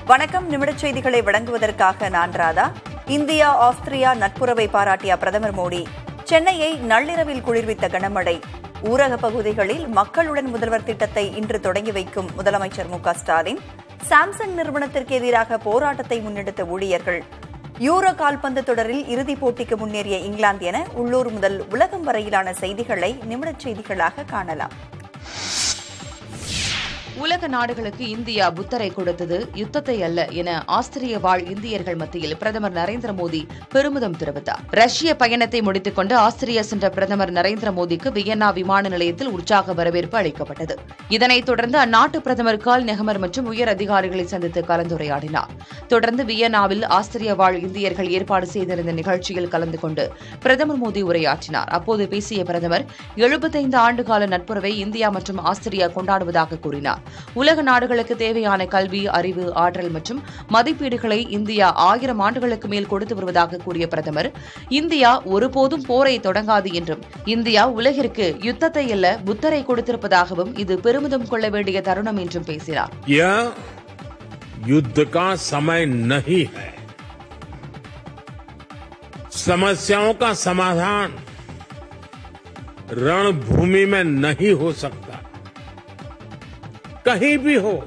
வணக்கம் நிமிடச் செய்திகளை வழங்குவதற்காக நான் ராதா இந்தியா ஆஸ்திரியா நட்புறவை பாராட்டிய பிரதமர் மோடி சென்னையை நள்ளிரவில் குளிர்வித்த கனமழை ஊரக பகுதிகளில் மக்களுடன் முதல்வர் திட்டத்தை இன்று தொடங்கி வைக்கும் முதலமைச்சர் மு க ஸ்டாலின் சாம்சங் நிறுவனத்திற்கு எதிராக போராட்டத்தை முன்னெடுத்த ஊழியர்கள் யூரோ கால்பந்து தொடரில் இறுதிப் போட்டிக்கு முன்னேறிய இங்கிலாந்து என உள்ளூர் முதல் உலகம் வரையிலான செய்திகளை நிமிடச் செய்திகளாக காணலாம் உலக நாடுகளுக்கு இந்தியா புத்தரை கொடுத்தது யுத்தத்தை அல்ல என ஆஸ்திரிய வாழ் இந்தியர்கள் மத்தியில் பிரதமர் நரேந்திர மோடி பெருமிதம் தெரிவித்தார் ரஷ்ய பயணத்தை முடித்துக் கொண்டு ஆஸ்திரியா சென்ற பிரதமர் நரேந்திர மோடிக்கு வியன்னா விமான நிலையத்தில் உற்சாக வரவேற்பு அளிக்கப்பட்டது இதனைத் தொடர்ந்து அந்நாட்டு பிரதமர் கால் நெஹமர் மற்றும் உயர் அதிகாரிகளை சந்தித்து கலந்துரையாடினார் தொடர்ந்து வியன்னாவில் ஆஸ்திரிய வாழ் இந்தியர்கள் ஏற்பாடு செய்திருந்த நிகழ்ச்சியில் கலந்து கொண்டு பிரதமர் மோடி உரையாற்றினார் அப்போது பேசிய பிரதமர் எழுபத்தைந்து ஆண்டுகால நட்புறவை இந்தியா மற்றும் ஆஸ்திரியா கொண்டாடுவதாக கூறினார் உலக நாடுகளுக்கு தேவையான கல்வி அறிவு ஆற்றல் மற்றும் மதிப்பீடுகளை இந்தியா ஆயிரம் ஆண்டுகளுக்கு மேல் கொடுத்து வருவதாக கூறிய பிரதமர் இந்தியா ஒருபோதும் போரை தொடங்காது என்றும் இந்தியா உலகிற்கு யுத்தத்தை அல்ல புத்தரை கொடுத்திருப்பதாகவும் இது பெருமிதம் கொள்ள வேண்டிய தருணம் என்றும் பேசினார் यह युद्ध का समय नहीं है समस्याओं का समाधान रणभूमि में नहीं हो सकता कहीं भी हो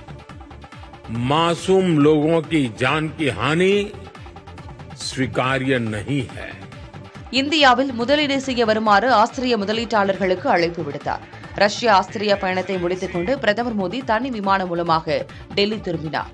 मासूम लोगों की जान की हानि स्वीकार्य नहीं है இந்தியாவில் முதலீடு செய்ய வருமாறு ஆஸ்திரிய முதலீட்டாளர்களுக்கு அழைப்பு விடுத்தார் ரஷ்ய ஆஸ்திரிய பயணத்தை முடித்துக் கொண்டு பிரதமர் மோடி தனி விமானம் மூலமாக டெல்லி திரும்பினார்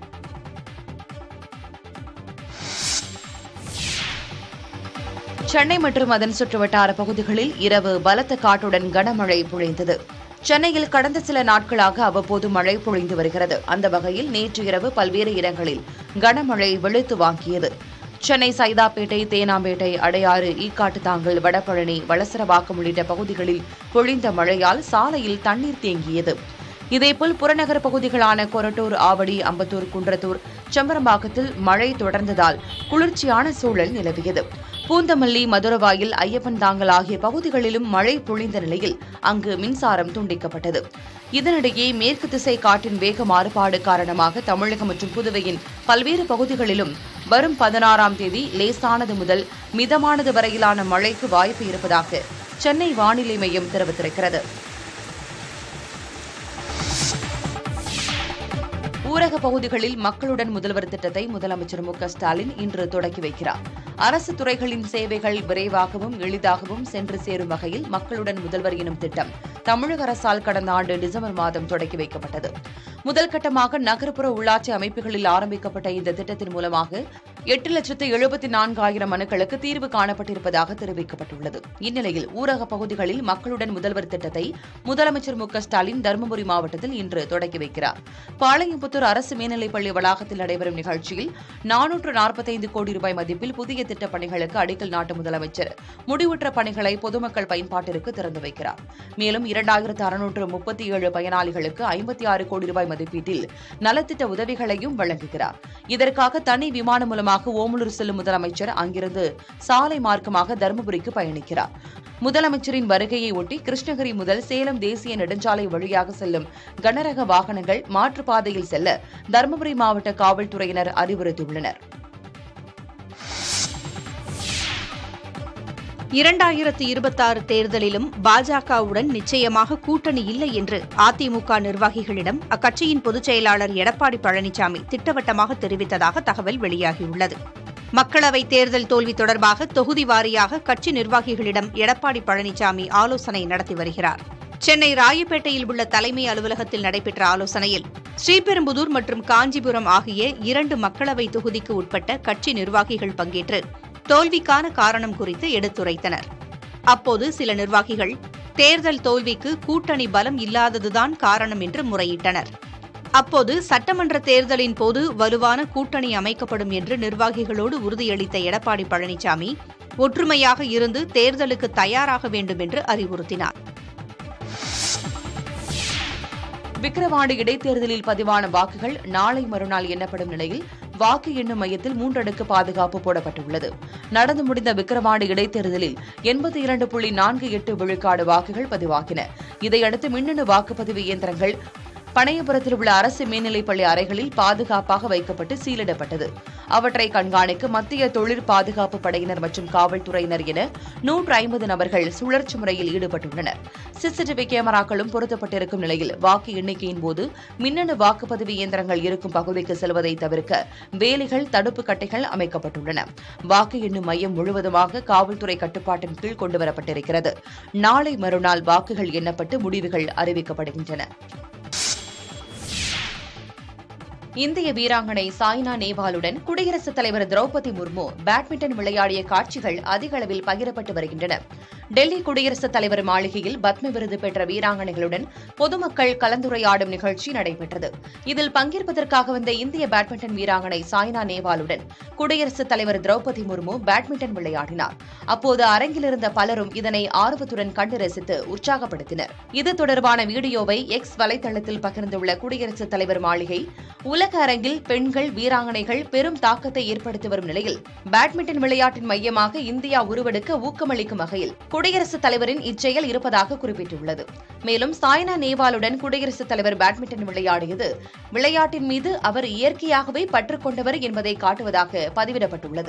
சென்னை மற்றும் அதன் சுற்றுவட்டார பகுதிகளில் இரவு பலத்த காற்றுடன் கனமழை பொழிந்தது சென்னையில் கடந்த சில நாட்களாக அவ்வப்போது மழை பொழிந்து வருகிறது அந்த வகையில் நேற்று இரவு பல்வேறு இடங்களில் கனமழை வெளுத்து வாங்கியது சென்னை சைதாப்பேட்டை தேனாம்பேட்டை அடையாறு ஈக்காட்டுத்தாங்கல் வடபழனி வளசரவாக்கம் உள்ளிட்ட பகுதிகளில் பொழிந்த மழையால் சாலையில் தண்ணீர் தேங்கியது இதேபோல் புறநகர் பகுதிகளான கொரட்டூர் ஆவடி அம்பத்தூர் குன்றத்தூர் செம்பரம்பாக்கத்தில் மழை தொடர்ந்ததால் குளிர்ச்சியான சூழல் நிலவியது பூந்தமல்லி மதுரவாயில் ஐயப்பன் தாங்கல் ஆகிய பகுதிகளிலும் மழை பொழிந்த நிலையில் அங்கு மின்சாரம் துண்டிக்கப்பட்டது இதனிடையே மேற்கு திசை காற்றின் வேக மாறுபாடு காரணமாக தமிழகம் மற்றும் புதுவையின் பல்வேறு பகுதிகளிலும் வரும் பதினாறாம் தேதி லேசானது முதல் மிதமானது வரையிலான மழைக்கு வாய்ப்பு இருப்பதாக சென்னை வானிலை மையம் தெரிவித்திருக்கிறது ஊரக பகுதிகளில் மக்களுடன் முதல்வர் திட்டத்தை முதலமைச்சர் மு க ஸ்டாலின் இன்று தொடங்கி வைக்கிறார் அரசு துறைகளின் சேவைகள் விரைவாகவும் எளிதாகவும் சென்று சேரும் வகையில் மக்களுடன் முதல்வர் எனும் திட்டம் தமிழக அரசால் கடந்த ஆண்டு டிசம்பர் மாதம் தொடங்கி வைக்கப்பட்டது முதல் கட்டமாக நகர்ப்புற உள்ளாட்சி அமைப்புகளில் ஆரம்பிக்கப்பட்ட இந்த திட்டத்தின் மூலமாக எட்டு லட்சத்து எழுபத்தி நான்காயிரம் மனுக்களுக்கு தீர்வு காணப்பட்டிருப்பதாக தெரிவிக்கப்பட்டுள்ளது இந்நிலையில் ஊரக பகுதிகளில் மக்களுடன் முதல்வர் திட்டத்தை முதலமைச்சர் மு க ஸ்டாலின் தருமபுரி மாவட்டத்தில் இன்று தொடங்கி வைக்கிறார் பாளையம்புத்தூர் அரசு மேல்நிலைப்பள்ளி வளாகத்தில் நடைபெறும் நிகழ்ச்சியில் நானூற்று நாற்பத்தைந்து கோடி ரூபாய் மதிப்பில் புதிய திட்டப் பணிகளுக்கு அடிக்கல் நாட்டும் முதலமைச்சர் முடிவுற்ற பணிகளை பொதுமக்கள் பயன்பாட்டிற்கு திறந்து வைக்கிறார் மேலும் இரண்டாயிரத்து அறுநூற்று முப்பத்தி ஏழு பயனாளிகளுக்கு ஐம்பத்தி ஆறு கோடி ரூபாய் மதிப்பீட்டில் நலத்திட்ட உதவிகளையும் வழங்குகிறார் இதற்காக தனி விமானம் மூலமாக ஓமலூர் செல்லும் முதலமைச்சர் அங்கிருந்து சாலை மார்க்கமாக தருமபுரிக்கு பயணிக்கிறார் முதலமைச்சரின் வருகையை ஒட்டி கிருஷ்ணகிரி முதல் சேலம் தேசிய நெடுஞ்சாலை வழியாக செல்லும் கனரக வாகனங்கள் மாற்றுப்பாதையில் செல்ல தருமபுரி மாவட்ட காவல்துறையினர் அறிவுறுத்தியுள்ளனர் இரண்டாயிரத்து இருபத்தாறு தேர்தலிலும் பாஜகவுடன் நிச்சயமாக கூட்டணி இல்லை என்று அதிமுக நிர்வாகிகளிடம் அக்கட்சியின் பொதுச் செயலாளர் எடப்பாடி பழனிசாமி திட்டவட்டமாக தெரிவித்ததாக தகவல் வெளியாகியுள்ளது மக்களவைத் தேர்தல் தோல்வி தொடர்பாக தொகுதி வாரியாக கட்சி நிர்வாகிகளிடம் எடப்பாடி பழனிசாமி ஆலோசனை நடத்தி வருகிறார் சென்னை ராயப்பேட்டையில் உள்ள தலைமை அலுவலகத்தில் நடைபெற்ற ஆலோசனையில் ஸ்ரீபெரும்புதூர் மற்றும் காஞ்சிபுரம் ஆகிய இரண்டு மக்களவை தொகுதிக்கு உட்பட்ட கட்சி நிர்வாகிகள் பங்கேற்று தோல்விக்கான காரணம் குறித்து எடுத்துரைத்தனர் அப்போது சில நிர்வாகிகள் தேர்தல் தோல்விக்கு கூட்டணி பலம் இல்லாததுதான் காரணம் என்று முறையிட்டனர் அப்போது சட்டமன்ற தேர்தலின் போது வலுவான கூட்டணி அமைக்கப்படும் என்று நிர்வாகிகளோடு உறுதியளித்த எடப்பாடி பழனிசாமி ஒற்றுமையாக இருந்து தேர்தலுக்கு தயாராக வேண்டும் என்று அறிவுறுத்தினார் விக்கிரவாண்டி இடைத்தேர்தலில் பதிவான வாக்குகள் நாளை மறுநாள் எண்ணப்படும் நிலையில் வாக்கு எண்ணும் மையத்தில் மூன்றடுக்கு பாதுகாப்பு போடப்பட்டுள்ளது நடந்து முடிந்த விக்கிரவாண்டி இடைத்தேர்தலில் எண்பத்தி இரண்டு புள்ளி நான்கு எட்டு விழுக்காடு வாக்குகள் பதிவாகின இதையடுத்து மின்னணு வாக்குப்பதிவு இயந்திரங்கள் பனையபுரத்தில் உள்ள அரசு மேல்நிலைப்பள்ளி அறைகளில் பாதுகாப்பாக வைக்கப்பட்டு சீலிடப்பட்டது அவற்றை கண்காணிக்க மத்திய தொழிற் பாதுகாப்பு படையினர் மற்றும் காவல்துறையினர் என நூற்று ஐம்பது நபர்கள் சுழற்சி முறையில் ஈடுபட்டுள்ளனர் சிசிடிவி கேமராக்களும் பொருத்தப்பட்டிருக்கும் நிலையில் வாக்கு எண்ணிக்கையின் போது மின்னணு வாக்குப்பதிவு இயந்திரங்கள் இருக்கும் பகுதிக்கு செல்வதை தவிர்க்க வேலிகள் தடுப்பு கட்டைகள் அமைக்கப்பட்டுள்ளன வாக்கு எண்ணும் மையம் முழுவதுமாக காவல்துறை கட்டுப்பாட்டின் கீழ் கொண்டுவரப்பட்டிருக்கிறது நாளை மறுநாள் வாக்குகள் எண்ணப்பட்டு முடிவுகள் அறிவிக்கப்படுகின்றன இந்திய வீராங்கனை சாய்னா நேவாலுடன் குடியரசுத் தலைவர் திரௌபதி முர்மு பேட்மிண்டன் விளையாடிய காட்சிகள் அதிக அளவில் பகிரப்பட்டு வருகின்றன டெல்லி குடியரசுத் தலைவர் மாளிகையில் பத்ம விருது பெற்ற வீராங்கனைகளுடன் பொதுமக்கள் கலந்துரையாடும் நிகழ்ச்சி நடைபெற்றது இதில் பங்கேற்பதற்காக வந்த இந்திய பேட்மிண்டன் வீராங்கனை சாய்னா நேவாலுடன் குடியரசுத் தலைவர் திரௌபதி முர்மு பேட்மிண்டன் விளையாடினார் அப்போது அரங்கில் இருந்த பலரும் இதனை ஆர்வத்துடன் கண்டு ரசித்து உற்சாகப்படுத்தினர் இது தொடர்பான வீடியோவை எக்ஸ் வலைதளத்தில் பகிர்ந்துள்ள குடியரசுத் தலைவர் மாளிகை உலக அரங்கில் பெண்கள் வீராங்கனைகள் பெரும் தாக்கத்தை ஏற்படுத்தி வரும் நிலையில் பேட்மிண்டன் விளையாட்டின் மையமாக இந்தியா உருவெடுக்க ஊக்கமளிக்கும் வகையில் குடியரசுத் தலைவரின் இச்செயல் இருப்பதாக குறிப்பிட்டுள்ளது மேலும் சாய்னா நேவாலுடன் குடியரசுத் தலைவர் பேட்மிண்டன் விளையாடியது விளையாட்டின் மீது அவர் இயற்கையாகவே பற்றுக் கொண்டவர் என்பதை காட்டுவதாக பதிவிடப்பட்டுள்ளது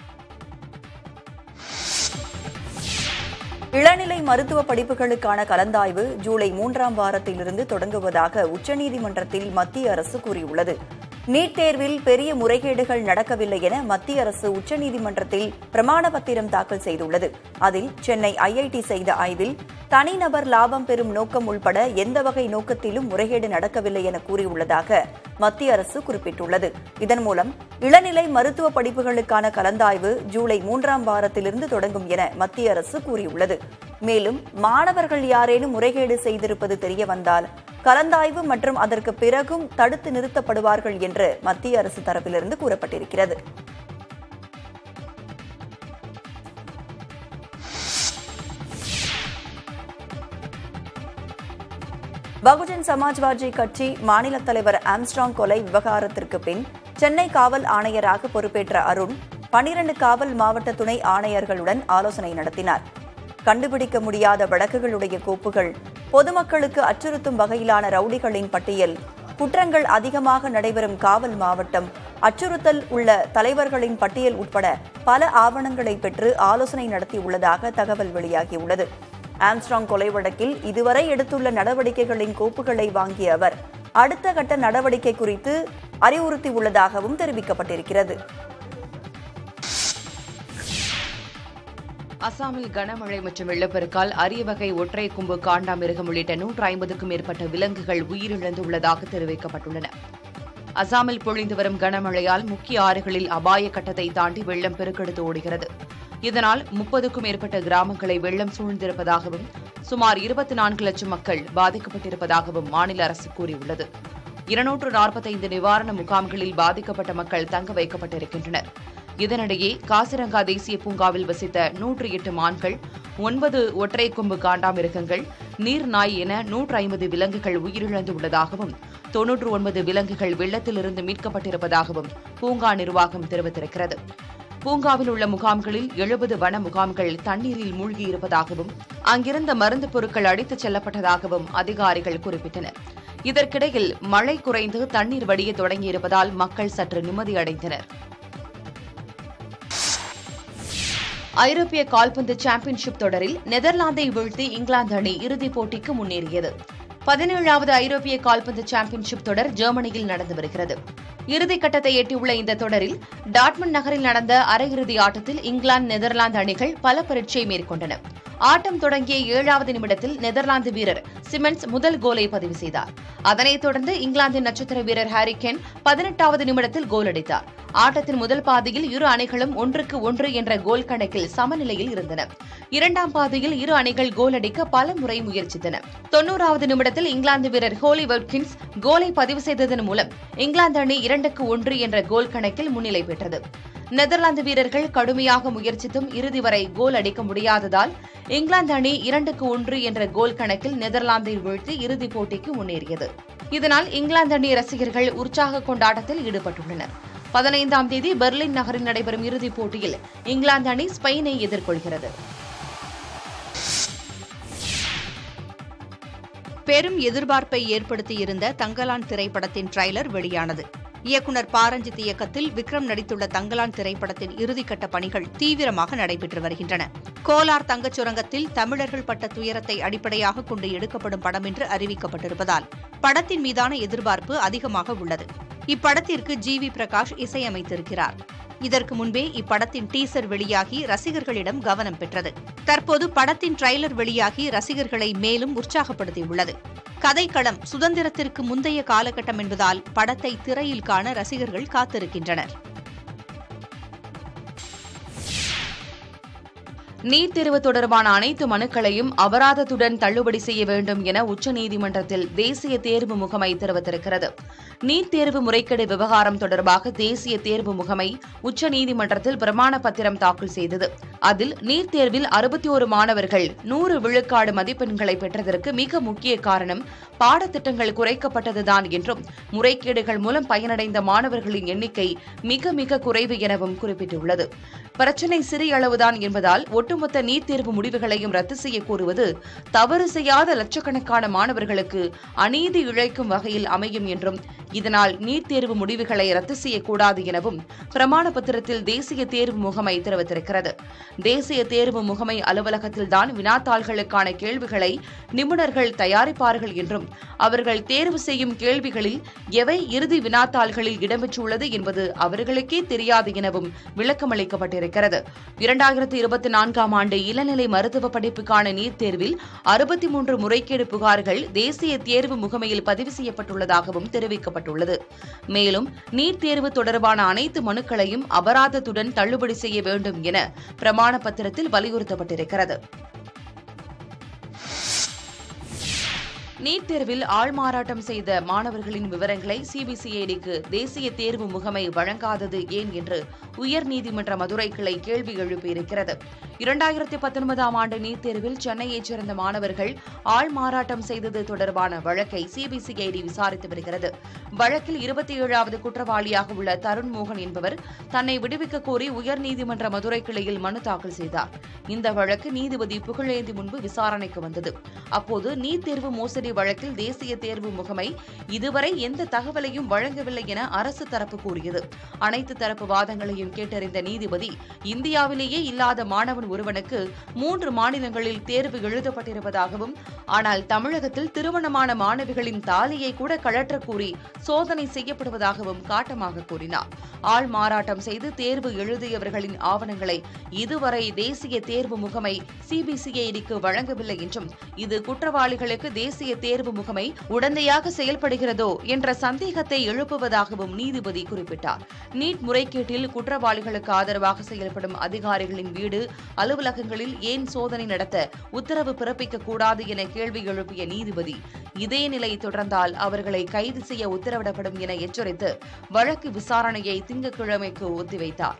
இளநிலை மருத்துவ படிப்புகளுக்கான கலந்தாய்வு ஜூலை மூன்றாம் வாரத்திலிருந்து தொடங்குவதாக உச்சநீதிமன்றத்தில் மத்திய அரசு கூறியுள்ளது நீட் தேர்வில் பெரிய முறைகேடுகள் நடக்கவில்லை என மத்திய அரசு உச்சநீதிமன்றத்தில் பிரமாண பத்திரம் தாக்கல் செய்துள்ளது அதில் சென்னை ஐஐடி செய்த ஆய்வில் தனிநபர் லாபம் பெறும் நோக்கம் உள்பட எந்த வகை நோக்கத்திலும் முறைகேடு நடக்கவில்லை என கூறியுள்ளதாக மத்திய அரசு குறிப்பிட்டுள்ளது இதன் மூலம் இளநிலை மருத்துவ படிப்புகளுக்கான கலந்தாய்வு ஜூலை மூன்றாம் வாரத்திலிருந்து தொடங்கும் என மத்திய அரசு கூறியுள்ளது மேலும் மாணவர்கள் யாரேனும் முறைகேடு செய்திருப்பது தெரியவந்தால் கலந்தாய்வு மற்றும் அதற்கு பிறகும் தடுத்து நிறுத்தப்படுவார்கள் என்று மத்திய அரசு தரப்பிலிருந்து கூறப்பட்டிருக்கிறது பகுஜன் சமாஜ்வாதி கட்சி மாநில தலைவர் ஆம்ஸ்ட்ராங் கொலை விவகாரத்திற்கு பின் சென்னை காவல் ஆணையராக பொறுப்பேற்ற அருண் பனிரண்டு காவல் மாவட்ட துணை ஆணையர்களுடன் ஆலோசனை நடத்தினார் கண்டுபிடிக்க முடியாத வழக்குகளுடைய கோப்புகள் பொதுமக்களுக்கு அச்சுறுத்தும் வகையிலான ரவுடிகளின் பட்டியல் குற்றங்கள் அதிகமாக நடைபெறும் காவல் மாவட்டம் அச்சுறுத்தல் உள்ள தலைவர்களின் பட்டியல் உட்பட பல ஆவணங்களை பெற்று ஆலோசனை நடத்தியுள்ளதாக தகவல் வெளியாகியுள்ளது ஆம்ஸ்ட்ராங் கொலை வழக்கில் இதுவரை எடுத்துள்ள நடவடிக்கைகளின் கோப்புகளை வாங்கிய அவர் அடுத்த கட்ட நடவடிக்கை குறித்து அறிவுறுத்தியுள்ளதாகவும் தெரிவிக்கப்பட்டிருக்கிறது அசாமில் கனமழை மற்றும் வெள்ளப்பெருக்கால் அரிய வகை ஒற்றை கொம்பு காண்டாமிருகம் உள்ளிட்ட நூற்று ஐம்பதுக்கும் மேற்பட்ட விலங்குகள் உயிரிழந்துள்ளதாக தெரிவிக்கப்பட்டுள்ளன அசாமில் பொழிந்து வரும் கனமழையால் முக்கிய ஆறுகளில் அபாய கட்டத்தை தாண்டி வெள்ளம் பெருக்கெடுத்து ஓடுகிறது இதனால் முப்பதுக்கும் மேற்பட்ட கிராமங்களை வெள்ளம் சூழ்ந்திருப்பதாகவும் சுமார் இருபத்தி நான்கு லட்சம் மக்கள் பாதிக்கப்பட்டிருப்பதாகவும் மாநில அரசு கூறியுள்ளது இருநூற்று நாற்பத்தைந்து நிவாரண முகாம்களில் பாதிக்கப்பட்ட மக்கள் தங்க வைக்கப்பட்டிருக்கின்றனர் இதனிடையே காசிரங்கா தேசிய பூங்காவில் வசித்த நூற்று எட்டு மான்கள் ஒன்பது ஒற்றை கொம்பு காண்டாமிருகங்கள் நீர் நாய் என நூற்று ஐம்பது விலங்குகள் உயிரிழந்துள்ளதாகவும் தொன்னூற்று ஒன்பது விலங்குகள் வெள்ளத்திலிருந்து மீட்கப்பட்டிருப்பதாகவும் பூங்கா நிர்வாகம் தெரிவித்திருக்கிறது பூங்காவில் உள்ள முகாம்களில் எழுபது வன முகாம்கள் தண்ணீரில் மூழ்கியிருப்பதாகவும் அங்கிருந்த மருந்து பொருட்கள் அடித்துச் செல்லப்பட்டதாகவும் அதிகாரிகள் குறிப்பிட்டனர் இதற்கிடையில் மழை குறைந்து தண்ணீர் வடிய தொடங்கியிருப்பதால் மக்கள் சற்று நிம்மதியடைந்தனர் ஐரோப்பிய கால்பந்து சாம்பியன்ஷிப் தொடரில் நெதர்லாந்தை வீழ்த்தி இங்கிலாந்து அணி இறுதிப் போட்டிக்கு முன்னேறியது பதினேழாவது ஐரோப்பிய கால்பந்து சாம்பியன்ஷிப் தொடர் ஜெர்மனியில் நடந்து வருகிறது இறுதிக் கட்டத்தை எட்டியுள்ள இந்த தொடரில் டாட்மண்ட் நகரில் நடந்த அரையிறுதி ஆட்டத்தில் இங்கிலாந்து நெதர்லாந்து அணிகள் பல பரீட்சை மேற்கொண்டன ஆட்டம் தொடங்கிய ஏழாவது நிமிடத்தில் நெதர்லாந்து வீரர் சிமெண்ட்ஸ் முதல் கோலை பதிவு செய்தார் அதனைத் தொடர்ந்து இங்கிலாந்தின் நட்சத்திர வீரர் ஹாரி கென் பதினெட்டாவது நிமிடத்தில் கோல் அடித்தார் ஆட்டத்தின் முதல் பாதியில் இரு அணிகளும் ஒன்றுக்கு ஒன்று என்ற கோல் கணக்கில் சமநிலையில் இருந்தன இரண்டாம் பாதியில் இரு அணிகள் கோல் அடிக்க பல முறை முயற்சித்தன தொன்னூறாவது நிமிடத்தில் இங்கிலாந்து வீரர் ஹோலி வெட்கின்ஸ் கோலை பதிவு செய்ததன் மூலம் இங்கிலாந்து அணி இரண்டுக்கு ஒன்று என்ற கோல் கணக்கில் முன்னிலை பெற்றது நெதர்லாந்து வீரர்கள் கடுமையாக முயற்சித்தும் இறுதி வரை கோல் அடிக்க முடியாததால் இங்கிலாந்து அணி இரண்டுக்கு ஒன்று என்ற கோல் கணக்கில் நெதர்லாந்தை வீழ்த்தி இறுதிப் போட்டிக்கு முன்னேறியது இதனால் இங்கிலாந்து அணி ரசிகர்கள் உற்சாக கொண்டாட்டத்தில் ஈடுபட்டுள்ளனர் பதினைந்தாம் தேதி பெர்லின் நகரில் நடைபெறும் இறுதிப் போட்டியில் இங்கிலாந்து அணி ஸ்பெயினை எதிர்கொள்கிறது பெரும் எதிர்பார்ப்பை ஏற்படுத்தியிருந்த தங்கலான் திரைப்படத்தின் ட்ரைலர் வெளியானது இயக்குனர் பாரஞ்சித் இயக்கத்தில் விக்ரம் நடித்துள்ள தங்கலான் திரைப்படத்தின் இறுதிக்கட்ட பணிகள் தீவிரமாக நடைபெற்று வருகின்றன கோலார் தங்கச் சுரங்கத்தில் தமிழர்கள் பட்ட துயரத்தை அடிப்படையாக கொண்டு எடுக்கப்படும் படம் என்று அறிவிக்கப்பட்டிருப்பதால் படத்தின் மீதான எதிர்பார்ப்பு அதிகமாக உள்ளது இப்படத்திற்கு ஜி வி பிரகாஷ் இசையமைத்திருக்கிறார் இதற்கு முன்பே இப்படத்தின் டீசர் வெளியாகி ரசிகர்களிடம் கவனம் பெற்றது தற்போது படத்தின் ட்ரைலர் வெளியாகி ரசிகர்களை மேலும் உற்சாகப்படுத்தியுள்ளது கதைக்களம் சுதந்திரத்திற்கு முந்தைய காலகட்டம் என்பதால் படத்தை திரையில் காண ரசிகர்கள் காத்திருக்கின்றனர் நீட் தேர்வு தொடர்பான அனைத்து மனுக்களையும் அபராதத்துடன் தள்ளுபடி செய்ய வேண்டும் என உச்சநீதிமன்றத்தில் தேசிய தேர்வு முகமை தெரிவித்திருக்கிறது நீட் தேர்வு முறைகேடு விவகாரம் தொடர்பாக தேசிய தேர்வு முகமை உச்சநீதிமன்றத்தில் பிரமாண பத்திரம் தாக்கல் செய்தது அதில் நீட் தேர்வில் அறுபத்தி ஒரு மாணவர்கள் நூறு விழுக்காடு மதிப்பெண்களை பெற்றதற்கு மிக முக்கிய காரணம் பாடத்திட்டங்கள் குறைக்கப்பட்டதுதான் என்றும் முறைகேடுகள் மூலம் பயனடைந்த மாணவர்களின் எண்ணிக்கை மிக மிக குறைவு எனவும் குறிப்பிட்டுள்ளது பிரச்சினை சிறிய அளவுதான் என்பதால் ஒட்டுமொத்த நீட் தேர்வு முடிவுகளையும் ரத்து செய்ய கோருவது தவறு செய்யாத லட்சக்கணக்கான மாணவர்களுக்கு அநீதி இழைக்கும் வகையில் அமையும் என்றும் இதனால் நீட் தேர்வு முடிவுகளை ரத்து செய்யக்கூடாது எனவும் பிரமாண பத்திரத்தில் தேசிய தேர்வு முகமை தெரிவித்திருக்கிறது தேசிய தேர்வு முகமை அலுவலகத்தில்தான் வினாத்தாள்களுக்கான கேள்விகளை நிபுணர்கள் தயாரிப்பார்கள் என்றும் அவர்கள் தேர்வு செய்யும் கேள்விகளில் எவை இறுதி வினாத்தாள்களில் இடம்பெற்றுள்ளது என்பது அவர்களுக்கே தெரியாது எனவும் விளக்கமளிக்கப்பட்டிருக்கிறது இரண்டாயிரத்தி இருபத்தி நான்காம் ஆண்டு இளநிலை மருத்துவ படிப்புக்கான நீட் தேர்வில் அறுபத்தி மூன்று முறைகேடு புகார்கள் தேசிய தேர்வு முகமையில் பதிவு செய்யப்பட்டுள்ளதாகவும் தெரிவிக்கப்பட்டுள்ளது மேலும் நீட் தேர்வு தொடர்பான அனைத்து மனுக்களையும் அபராதத்துடன் தள்ளுபடி செய்ய வேண்டும் என பிரமாண பத்திரத்தில் வலியுறுத்தப்பட்டிருக்கிறது நீட் தேர்வில் ஆள்மாறாட்டம் செய்த மாணவர்களின் விவரங்களை சிபிசிஐடிக்கு தேசிய தேர்வு முகமை வழங்காதது ஏன் என்று உயர்நீதிமன்ற மதுரை கிளை கேள்வி எழுப்பியிருக்கிறது இரண்டாயிரத்தி பத்தொன்பதாம் ஆண்டு நீட் தேர்வில் சென்னையைச் சேர்ந்த மாணவர்கள் ஆள்மாறாட்டம் செய்தது தொடர்பான வழக்கை சிபிசிஐடி விசாரித்து வருகிறது வழக்கில் இருபத்தி ஏழாவது குற்றவாளியாக உள்ள தருண் மோகன் என்பவர் தன்னை விடுவிக்க கோரி உயர்நீதிமன்ற மதுரை கிளையில் மனு தாக்கல் செய்தார் இந்த வழக்கு நீதிபதி புகழேந்தி முன்பு விசாரணைக்கு வந்தது அப்போது நீட் தேர்வு மோசடி வழக்கில் தேசிய தேர்வு முகமை இதுவரை எந்த தகவலையும் வழங்கவில்லை என அரசு தரப்பு கூறியது அனைத்து தரப்பு வாதங்களையும் கேட்டறிந்த நீதிபதி இந்தியாவிலேயே இல்லாத மாணவன் ஒருவனுக்கு மூன்று மாநிலங்களில் தேர்வு எழுதப்பட்டிருப்பதாகவும் ஆனால் தமிழகத்தில் திருமணமான மாணவிகளின் தாலியை கூட கழற்ற கூறி சோதனை செய்யப்படுவதாகவும் காட்டமாக கூறினார் ஆள் மாறாட்டம் செய்து தேர்வு எழுதியவர்களின் ஆவணங்களை இதுவரை தேசிய தேர்வு முகமை சிபிசிஐடிக்கு வழங்கவில்லை என்றும் இது குற்றவாளிகளுக்கு தேசிய தேர்வு முகமை உடந்தையாக செயல்படுகிறதோ என்ற சந்தேகத்தை எழுப்புவதாகவும் நீதிபதி குறிப்பிட்டார் நீட் முறைகேட்டில் குற்றவாளிகளுக்கு ஆதரவாக செயல்படும் அதிகாரிகளின் வீடு அலுவலகங்களில் ஏன் சோதனை நடத்த உத்தரவு பிறப்பிக்க கூடாது என கேள்வி எழுப்பிய நீதிபதி இதே நிலை தொடர்ந்தால் அவர்களை கைது செய்ய உத்தரவிடப்படும் என எச்சரித்து வழக்கு விசாரணையை திங்கட்கிழமைக்கு ஒத்திவைத்தார்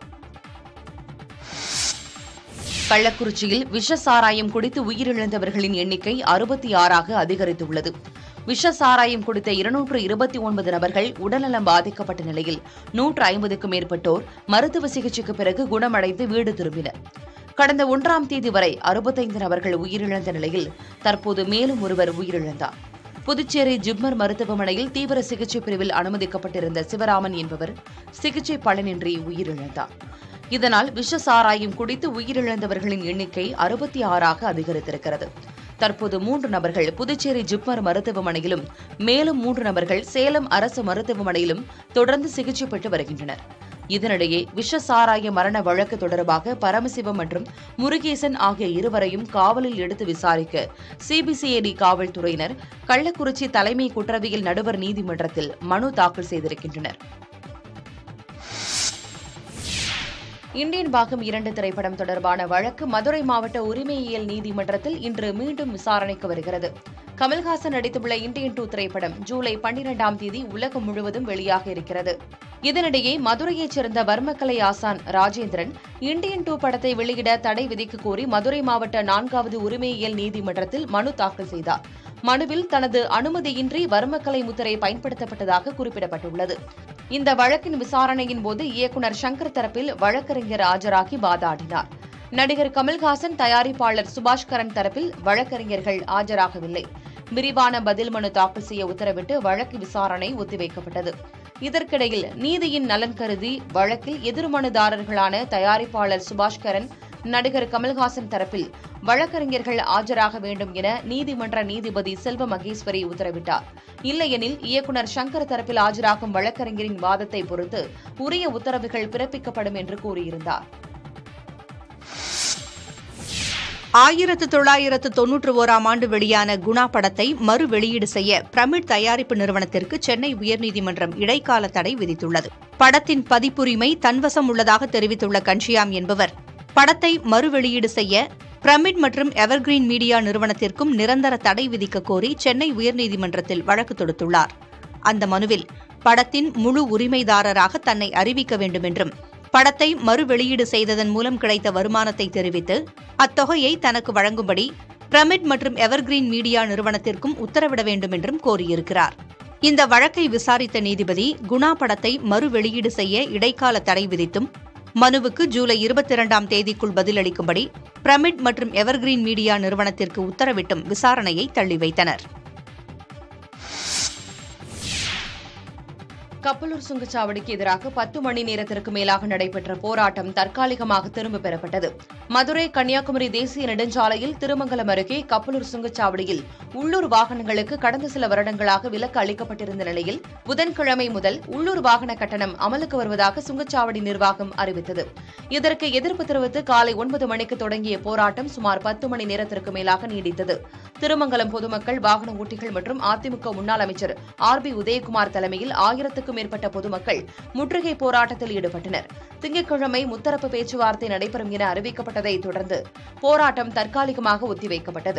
கள்ளக்குறிச்சியில் விஷ சாராயம் குடித்து உயிரிழந்தவர்களின் எண்ணிக்கை அறுபத்தி ஆறாக அதிகரித்துள்ளது விஷ சாராயம் குடித்த இருநூற்று இருபத்தி ஒன்பது நபர்கள் உடல்நலம் பாதிக்கப்பட்ட நிலையில் நூற்று ஐம்பதுக்கும் மேற்பட்டோர் மருத்துவ சிகிச்சைக்கு பிறகு குணமடைந்து வீடு திரும்பினர் கடந்த ஒன்றாம் தேதி வரை அறுபத்தைந்து நபர்கள் உயிரிழந்த நிலையில் தற்போது மேலும் ஒருவர் உயிரிழந்தார் புதுச்சேரி ஜிப்மர் மருத்துவமனையில் தீவிர சிகிச்சை பிரிவில் அனுமதிக்கப்பட்டிருந்த சிவராமன் என்பவர் சிகிச்சை பலனின்றி உயிரிழந்தார் இதனால் விஷ சாராயம் குடித்து உயிரிழந்தவர்களின் எண்ணிக்கை அறுபத்தி ஆறாக அதிகரித்திருக்கிறது தற்போது மூன்று நபர்கள் புதுச்சேரி ஜிப்மர் மருத்துவமனையிலும் மேலும் மூன்று நபர்கள் சேலம் அரசு மருத்துவமனையிலும் தொடர்ந்து சிகிச்சை பெற்று வருகின்றனர் இதனிடையே விஷ சாராய மரண வழக்கு தொடர்பாக பரமசிவம் மற்றும் முருகேசன் ஆகிய இருவரையும் காவலில் எடுத்து விசாரிக்க சிபிசிஐடி காவல்துறையினர் கள்ளக்குறிச்சி தலைமை குற்றவியல் நடுவர் நீதிமன்றத்தில் மனு தாக்கல் செய்திருக்கின்றனர் இந்தியன் பாகம் இரண்டு திரைப்படம் தொடர்பான வழக்கு மதுரை மாவட்ட உரிமையியல் நீதிமன்றத்தில் இன்று மீண்டும் விசாரணைக்கு வருகிறது கமல்ஹாசன் நடித்துள்ள இந்தியன் டூ திரைப்படம் ஜூலை பன்னிரெண்டாம் தேதி உலகம் முழுவதும் வெளியாக இருக்கிறது இதனிடையே மதுரையைச் சேர்ந்த வர்மக்கலை ஆசான் ராஜேந்திரன் இந்தியன் டூ படத்தை வெளியிட தடை விதிக்க கோரி மதுரை மாவட்ட நான்காவது உரிமையியல் நீதிமன்றத்தில் மனு தாக்கல் செய்தார் மனுவில் தனது அனுமதியின்றி வர்மக்கலை முத்திரை பயன்படுத்தப்பட்டதாக குறிப்பிடப்பட்டுள்ளது இந்த வழக்கின் விசாரணையின் போது இயக்குநர் சங்கர் தரப்பில் வழக்கறிஞர் ஆஜராகி வாதாடினார் நடிகர் கமல்ஹாசன் தயாரிப்பாளர் சுபாஷ் கரன் தரப்பில் வழக்கறிஞர்கள் ஆஜராகவில்லை விரிவான பதில் மனு தாக்கல் செய்ய உத்தரவிட்டு வழக்கு விசாரணை ஒத்திவைக்கப்பட்டது இதற்கிடையில் நீதியின் நலன் கருதி வழக்கில் எதிர்மனுதாரர்களான தயாரிப்பாளர் சுபாஷ்கரன் நடிகர் கமல்ஹாசன் தரப்பில் வழக்கறிஞர்கள் ஆஜராக வேண்டும் என நீதிமன்ற நீதிபதி செல்வ மகேஸ்வரி உத்தரவிட்டார் இல்லையெனில் இயக்குநர் சங்கர் தரப்பில் ஆஜராகும் வழக்கறிஞரின் வாதத்தை பொறுத்து உரிய உத்தரவுகள் பிறப்பிக்கப்படும் என்று கூறியிருந்தார் ஆயிரத்து தொள்ளாயிரத்து தொன்னூற்று ஓராம் ஆண்டு வெளியான குணா படத்தை மறு வெளியீடு செய்ய பிரமிட் தயாரிப்பு நிறுவனத்திற்கு சென்னை உயர்நீதிமன்றம் இடைக்கால தடை விதித்துள்ளது படத்தின் பதிப்புரிமை தன்வசம் உள்ளதாக தெரிவித்துள்ள கன்ஷியாம் என்பவர் படத்தை மறு வெளியீடு செய்ய பிரமிட் மற்றும் எவர்கிரீன் மீடியா நிறுவனத்திற்கும் நிரந்தர தடை விதிக்க கோரி சென்னை உயர்நீதிமன்றத்தில் வழக்கு தொடுத்துள்ளார் அந்த மனுவில் படத்தின் முழு உரிமைதாரராக தன்னை அறிவிக்க வேண்டும் என்றும் படத்தை மறு வெளியீடு செய்ததன் மூலம் கிடைத்த வருமானத்தை தெரிவித்து அத்தொகையை தனக்கு வழங்கும்படி பிரமிட் மற்றும் எவர்கிரீன் மீடியா நிறுவனத்திற்கும் உத்தரவிட வேண்டும் என்றும் கோரியிருக்கிறார் இந்த வழக்கை விசாரித்த நீதிபதி குணா படத்தை மறு வெளியீடு செய்ய இடைக்கால தடை விதித்தும் மனுவுக்கு ஜூலை இருபத்தி இரண்டாம் தேதிக்குள் பதிலளிக்கும்படி பிரமிட் மற்றும் எவர்கிரீன் மீடியா நிறுவனத்திற்கு உத்தரவிட்டும் விசாரணையை தள்ளி வைத்தனர் கப்பலூர் சுங்கச்சாவடிக்கு எதிராக பத்து மணி நேரத்திற்கு மேலாக நடைபெற்ற போராட்டம் தற்காலிகமாக திரும்பப் பெறப்பட்டது மதுரை கன்னியாகுமரி தேசிய நெடுஞ்சாலையில் திருமங்கலம் அருகே கப்பலூர் சுங்கச்சாவடியில் உள்ளூர் வாகனங்களுக்கு கடந்த சில வருடங்களாக விலக்கு அளிக்கப்பட்டிருந்த நிலையில் புதன்கிழமை முதல் உள்ளூர் வாகன கட்டணம் அமலுக்கு வருவதாக சுங்கச்சாவடி நிர்வாகம் அறிவித்தது இதற்கு எதிர்ப்பு தெரிவித்து காலை ஒன்பது மணிக்கு தொடங்கிய போராட்டம் சுமார் பத்து மணி நேரத்திற்கு மேலாக நீடித்தது திருமங்கலம் பொதுமக்கள் வாகன ஓட்டிகள் மற்றும் அதிமுக முன்னாள் அமைச்சர் ஆர் பி உதயகுமார் தலைமையில் ஆயிரத்துக்கும் மேற்பட்ட பொதுமக்கள் முற்றுகை போராட்டத்தில் ஈடுபட்டனர் திங்கட்கிழமை முத்தரப்பு பேச்சுவார்த்தை நடைபெறும் என அறிவிக்கப்பட்டதை தொடர்ந்து போராட்டம் தற்காலிகமாக ஒத்திவைக்கப்பட்டது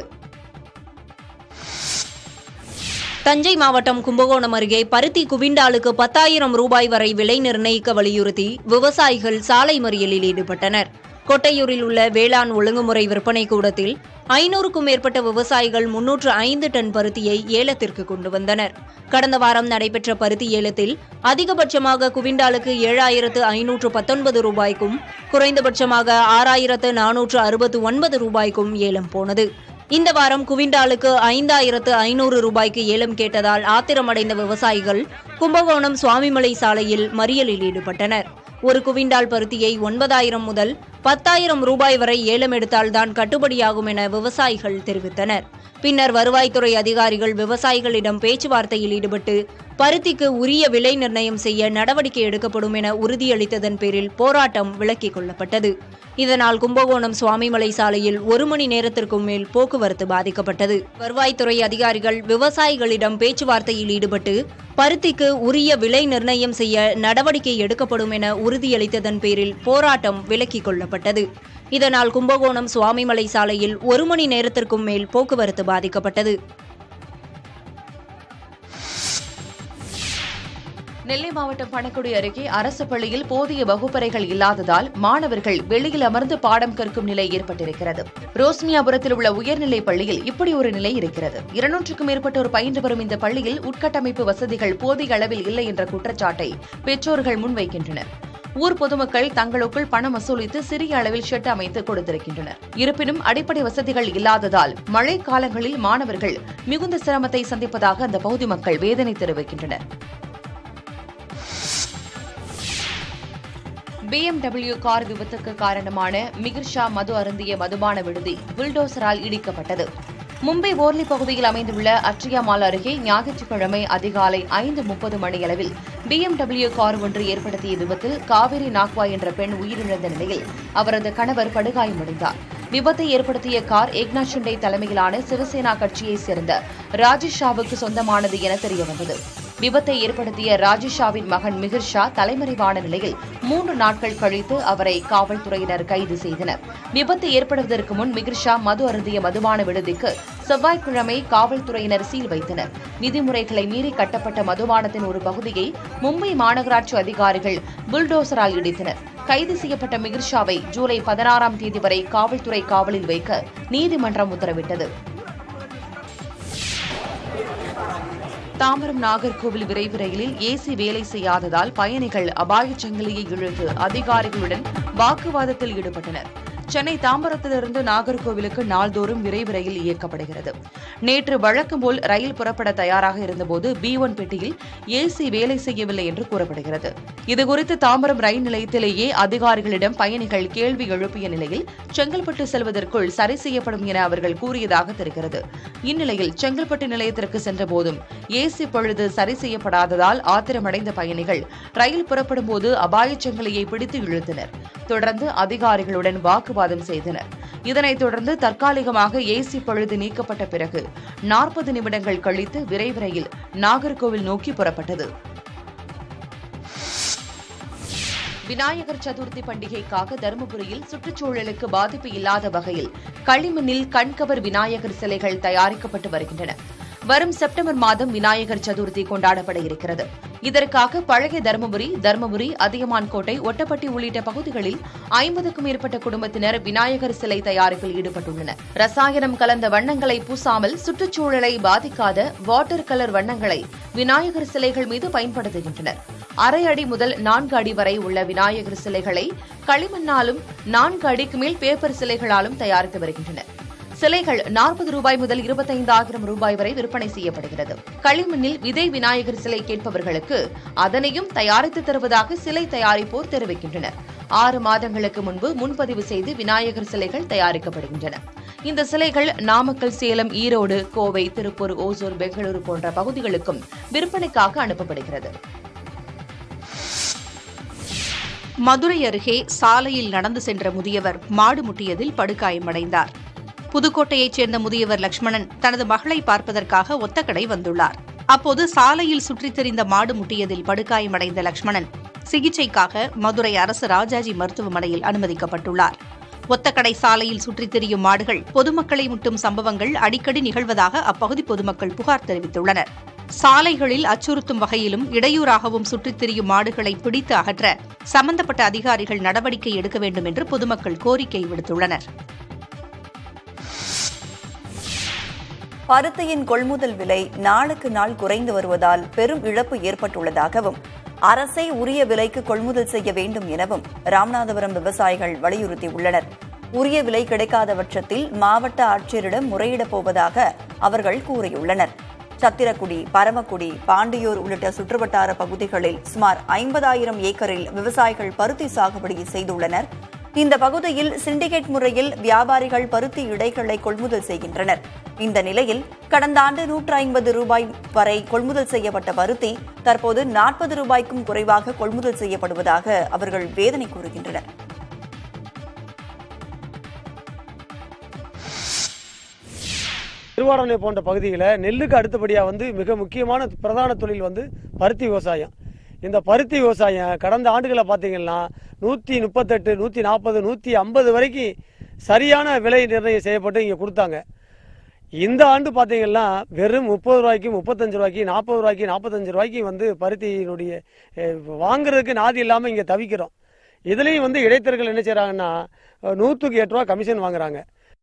தஞ்சை மாவட்டம் கும்பகோணம் அருகே பருத்தி குவிண்டாலுக்கு பத்தாயிரம் ரூபாய் வரை விலை நிர்ணயிக்க வலியுறுத்தி விவசாயிகள் சாலை மறியலில் ஈடுபட்டனர் கொட்டையூரில் உள்ள வேளாண் ஒழுங்குமுறை விற்பனை கூடத்தில் ஐநூறுக்கும் மேற்பட்ட விவசாயிகள் முன்னூற்று ஐந்து டன் பருத்தியை ஏலத்திற்கு கொண்டு வந்தனர் கடந்த வாரம் நடைபெற்ற பருத்தி ஏலத்தில் அதிகபட்சமாக குவிண்டாலுக்கு ஏழாயிரத்து ஐநூற்று பத்தொன்பது ரூபாய்க்கும் குறைந்தபட்சமாக ஆறாயிரத்து நானூற்று அறுபத்து ஒன்பது ரூபாய்க்கும் ஏலம் போனது இந்த வாரம் குவிண்டாலுக்கு ஐந்தாயிரத்து ஐநூறு ரூபாய்க்கு ஏலம் கேட்டதால் ஆத்திரமடைந்த விவசாயிகள் கும்பகோணம் சுவாமிமலை சாலையில் மறியலில் ஈடுபட்டனர் ஒரு குவிண்டால் பருத்தியை ஒன்பதாயிரம் முதல் பத்தாயிரம் ரூபாய் வரை ஏலம் எடுத்தால்தான் கட்டுப்படியாகும் என விவசாயிகள் தெரிவித்தனர் பின்னர் வருவாய்த்துறை அதிகாரிகள் விவசாயிகளிடம் பேச்சுவார்த்தையில் ஈடுபட்டு பருத்திக்கு உரிய விலை நிர்ணயம் செய்ய நடவடிக்கை எடுக்கப்படும் என உறுதியளித்ததன் பேரில் போராட்டம் விலக்கிக் கொள்ளப்பட்டது இதனால் கும்பகோணம் சுவாமிமலை சாலையில் ஒரு மணி நேரத்திற்கும் மேல் போக்குவரத்து பாதிக்கப்பட்டது வருவாய்த்துறை அதிகாரிகள் விவசாயிகளிடம் பேச்சுவார்த்தையில் ஈடுபட்டு பருத்திக்கு உரிய விலை நிர்ணயம் செய்ய நடவடிக்கை எடுக்கப்படும் என உறுதியளித்ததன் பேரில் போராட்டம் விலக்கிக் கொள்ளப்பட்டது இதனால் கும்பகோணம் சுவாமிமலை சாலையில் ஒரு மணி நேரத்திற்கும் மேல் போக்குவரத்து பாதிக்கப்பட்டது நெல்லை மாவட்டம் பணக்குடி அருகே அரசு பள்ளியில் போதிய வகுப்பறைகள் இல்லாததால் மாணவர்கள் வெளியில் அமர்ந்து பாடம் கற்கும் நிலை ஏற்பட்டிருக்கிறது ரோஸ்னியாபுரத்தில் உள்ள உயர்நிலைப் பள்ளியில் இப்படி ஒரு நிலை இருக்கிறது இருநூற்றுக்கும் மேற்பட்டோர் பயின்று வரும் இந்த பள்ளியில் உட்கட்டமைப்பு வசதிகள் போதிய அளவில் இல்லை என்ற குற்றச்சாட்டை பெற்றோர்கள் முன்வைக்கின்றனர் ஊர் பொதுமக்கள் தங்களுக்குள் பணம் வசூலித்து சிறிய அளவில் ஷெட் அமைத்து கொடுத்திருக்கின்றனர் இருப்பினும் அடிப்படை வசதிகள் இல்லாததால் மழை காலங்களில் மாணவர்கள் மிகுந்த சிரமத்தை சந்திப்பதாக அந்த பகுதி மக்கள் வேதனை தெரிவிக்கின்றனர் பிஎம்டபிள்யூ கார் விபத்துக்கு காரணமான மிகிர்ஷா மது அருந்திய மதுபான விடுதி புல்டோசரால் இடிக்கப்பட்டது மும்பை ஓர்லி பகுதியில் அமைந்துள்ள அட்ரியா மால் அருகே ஞாயிற்றுக்கிழமை அதிகாலை ஐந்து முப்பது மணியளவில் பிஎம்டபிள்யூ கார் ஒன்று ஏற்படுத்திய விபத்தில் காவிரி நாக்வா என்ற பெண் உயிரிழந்த நிலையில் அவரது கணவர் படுகாயமடைந்தார் விபத்தை ஏற்படுத்திய கார் ஏக்நாத் ஷிண்டே தலைமையிலான சிவசேனா கட்சியைச் சேர்ந்த ராஜேஷ் ஷாவுக்கு சொந்தமானது என தெரியவந்தது விபத்தை ஏற்படுத்திய ராஜேஷ் ஷாவின் மகன் மிகிர் ஷா தலைமறைவான நிலையில் மூன்று நாட்கள் கழித்து அவரை காவல்துறையினர் கைது செய்தனர் விபத்து ஏற்படுவதற்கு முன் மிகிர் ஷா மது அருந்திய மதுபான விடுதிக்கு செவ்வாய்க்கிழமை காவல்துறையினர் சீல் வைத்தனர் விதிமுறைகளை மீறி கட்டப்பட்ட மதுபானத்தின் ஒரு பகுதியை மும்பை மாநகராட்சி அதிகாரிகள் புல்டோசரால் இடித்தனர் கைது செய்யப்பட்ட மிகிர் ஷாவை ஜூலை பதினாறாம் தேதி வரை காவல்துறை காவலில் வைக்க நீதிமன்றம் உத்தரவிட்டது தாம்பரம் நாகர்கோவில் விரைவு ரயிலில் ஏசி வேலை செய்யாததால் பயணிகள் அபாயச் சங்கிலியை இழுத்து அதிகாரிகளுடன் வாக்குவாதத்தில் ஈடுபட்டனர் சென்னை தாம்பரத்திலிருந்து நாகர்கோவிலுக்கு நாள்தோறும் விரைவு ரயில் இயக்கப்படுகிறது நேற்று வழக்கம் போல் ரயில் புறப்பட தயாராக இருந்தபோது பி ஒன் பெட்டியில் ஏசி வேலை செய்யவில்லை என்று கூறப்படுகிறது இதுகுறித்து தாம்பரம் ரயில் நிலையத்திலேயே அதிகாரிகளிடம் பயணிகள் கேள்வி எழுப்பிய நிலையில் செங்கல்பட்டு செல்வதற்குள் சரி செய்யப்படும் என அவர்கள் கூறியதாக தெரிகிறது இந்நிலையில் செங்கல்பட்டு நிலையத்திற்கு சென்றபோதும் ஏசி பழுது சரி செய்யப்படாததால் ஆத்திரமடைந்த பயணிகள் ரயில் புறப்படும் போது அபாயச் சங்கிலியை பிடித்து இழுத்தனர் தொடர்ந்து அதிகாரிகளுடன் வாக்குவாதம் செய்தனர் இதனைத் தொடர்ந்து தற்காலிகமாக ஏசி பழுது நீக்கப்பட்ட பிறகு நாற்பது நிமிடங்கள் கழித்து விரைவு ரயில் நாகர்கோவில் நோக்கி புறப்பட்டது விநாயகர் சதுர்த்தி பண்டிகைக்காக தருமபுரியில் சுற்றுச்சூழலுக்கு பாதிப்பு இல்லாத வகையில் களிமண்ணில் கண்கவர் விநாயகர் சிலைகள் தயாரிக்கப்பட்டு வருகின்றன வரும் செப்டம்பர் மாதம் விநாயகர் சதுர்த்தி கொண்டாடப்பட இருக்கிறது இதற்காக பழைய தருமபுரி தருமபுரி அதியமான் கோட்டை ஒட்டப்பட்டி உள்ளிட்ட பகுதிகளில் ஐம்பதுக்கும் மேற்பட்ட குடும்பத்தினர் விநாயகர் சிலை தயாரிப்பில் ஈடுபட்டுள்ளனர் ரசாயனம் கலந்த வண்ணங்களை பூசாமல் சுற்றுச்சூழலை பாதிக்காத வாட்டர் கலர் வண்ணங்களை விநாயகர் சிலைகள் மீது பயன்படுத்துகின்றனர் அரை அடி முதல் நான்கு அடி வரை உள்ள விநாயகர் சிலைகளை களிமண்ணாலும் நான்கு அடிக்கு மேல் பேப்பர் சிலைகளாலும் தயாரித்து வருகின்றனர் சிலைகள் நாற்பது ரூபாய் முதல் இருபத்தைந்தாயிரம் ரூபாய் வரை விற்பனை செய்யப்படுகிறது களிமண்ணில் விதை விநாயகர் சிலை கேட்பவர்களுக்கு அதனையும் தயாரித்து தருவதாக சிலை தயாரிப்போர் தெரிவிக்கின்றனர் ஆறு மாதங்களுக்கு முன்பு முன்பதிவு செய்து விநாயகர் சிலைகள் தயாரிக்கப்படுகின்றன இந்த சிலைகள் நாமக்கல் சேலம் ஈரோடு கோவை திருப்பூர் ஓசூர் பெங்களூரு போன்ற பகுதிகளுக்கும் விற்பனைக்காக அனுப்பப்படுகிறது மதுரை அருகே சாலையில் நடந்து சென்ற முதியவர் மாடு முட்டியதில் படுகாயமடைந்தார் புதுக்கோட்டையைச் சேர்ந்த முதியவர் லட்சுமணன் தனது மகளை பார்ப்பதற்காக ஒத்தக்கடை வந்துள்ளார் அப்போது சாலையில் சுற்றித் திரிந்த மாடு முட்டியதில் படுகாயமடைந்த லட்சுமணன் சிகிச்சைக்காக மதுரை அரசு ராஜாஜி மருத்துவமனையில் அனுமதிக்கப்பட்டுள்ளார் ஒத்தக்கடை சாலையில் சுற்றித் திரியும் மாடுகள் பொதுமக்களை முட்டும் சம்பவங்கள் அடிக்கடி நிகழ்வதாக அப்பகுதி பொதுமக்கள் புகார் தெரிவித்துள்ளனர் சாலைகளில் அச்சுறுத்தும் வகையிலும் இடையூறாகவும் சுற்றித் திரியும் மாடுகளை பிடித்து அகற்ற சம்பந்தப்பட்ட அதிகாரிகள் நடவடிக்கை எடுக்க வேண்டும் என்று பொதுமக்கள் கோரிக்கை விடுத்துள்ளனர் பருத்தியின் கொள்முதல் விலை நாளுக்கு நாள் குறைந்து வருவதால் பெரும் இழப்பு ஏற்பட்டுள்ளதாகவும் அரசே உரிய விலைக்கு கொள்முதல் செய்ய வேண்டும் எனவும் ராமநாதபுரம் விவசாயிகள் வலியுறுத்தியுள்ளனர் உரிய விலை கிடைக்காத பட்சத்தில் மாவட்ட ஆட்சியரிடம் முறையிடப் போவதாக அவர்கள் கூறியுள்ளனர் சத்திரக்குடி பரமக்குடி பாண்டியூர் உள்ளிட்ட சுற்றுவட்டார பகுதிகளில் சுமார் ஐம்பதாயிரம் ஏக்கரில் விவசாயிகள் பருத்தி சாகுபடி செய்துள்ளனர் இந்த பகுதியில் சிண்டிகேட் முறையில் வியாபாரிகள் பருத்தி இடைகளை கொள்முதல் செய்கின்றனர் இந்த நிலையில் கடந்த ஆண்டு நூற்று ஐம்பது ரூபாய் வரை கொள்முதல் செய்யப்பட்ட பருத்தி தற்போது நாற்பது ரூபாய்க்கும் குறைவாக கொள்முதல் செய்யப்படுவதாக அவர்கள் வேதனை கூறுகின்றனர் திருவாரணை போன்ற பகுதிகளில் நெல்லுக்கு அடுத்தபடியாக வந்து மிக முக்கியமான பிரதான தொழில் வந்து பருத்தி விவசாயம் இந்த பருத்தி விவசாயம் கடந்த ஆண்டுகளை பார்த்தீங்கன்னா நூற்றி முப்பத்தெட்டு நூற்றி நாற்பது நூற்றி ஐம்பது வரைக்கும் சரியான விலை நிர்ணயம் செய்யப்பட்டு இங்கே கொடுத்தாங்க இந்த ஆண்டு பார்த்தீங்கன்னா வெறும் முப்பது ரூபாய்க்கு முப்பத்தஞ்சு ரூபாய்க்கு நாற்பது ரூபாய்க்கு நாற்பத்தஞ்சு ரூபாய்க்கு வந்து பருத்தியினுடைய அஹ், வாங்குறதுக்கு நாதி இல்லாமல் இங்கே தவிக்கிறோம் இதுலேயும் வந்து இடைத்தரகர்கள் என்ன செய்கிறாங்கன்னா நூற்றுக்கு எட்டு ரூபா கமிஷன் வாங்குறாங்க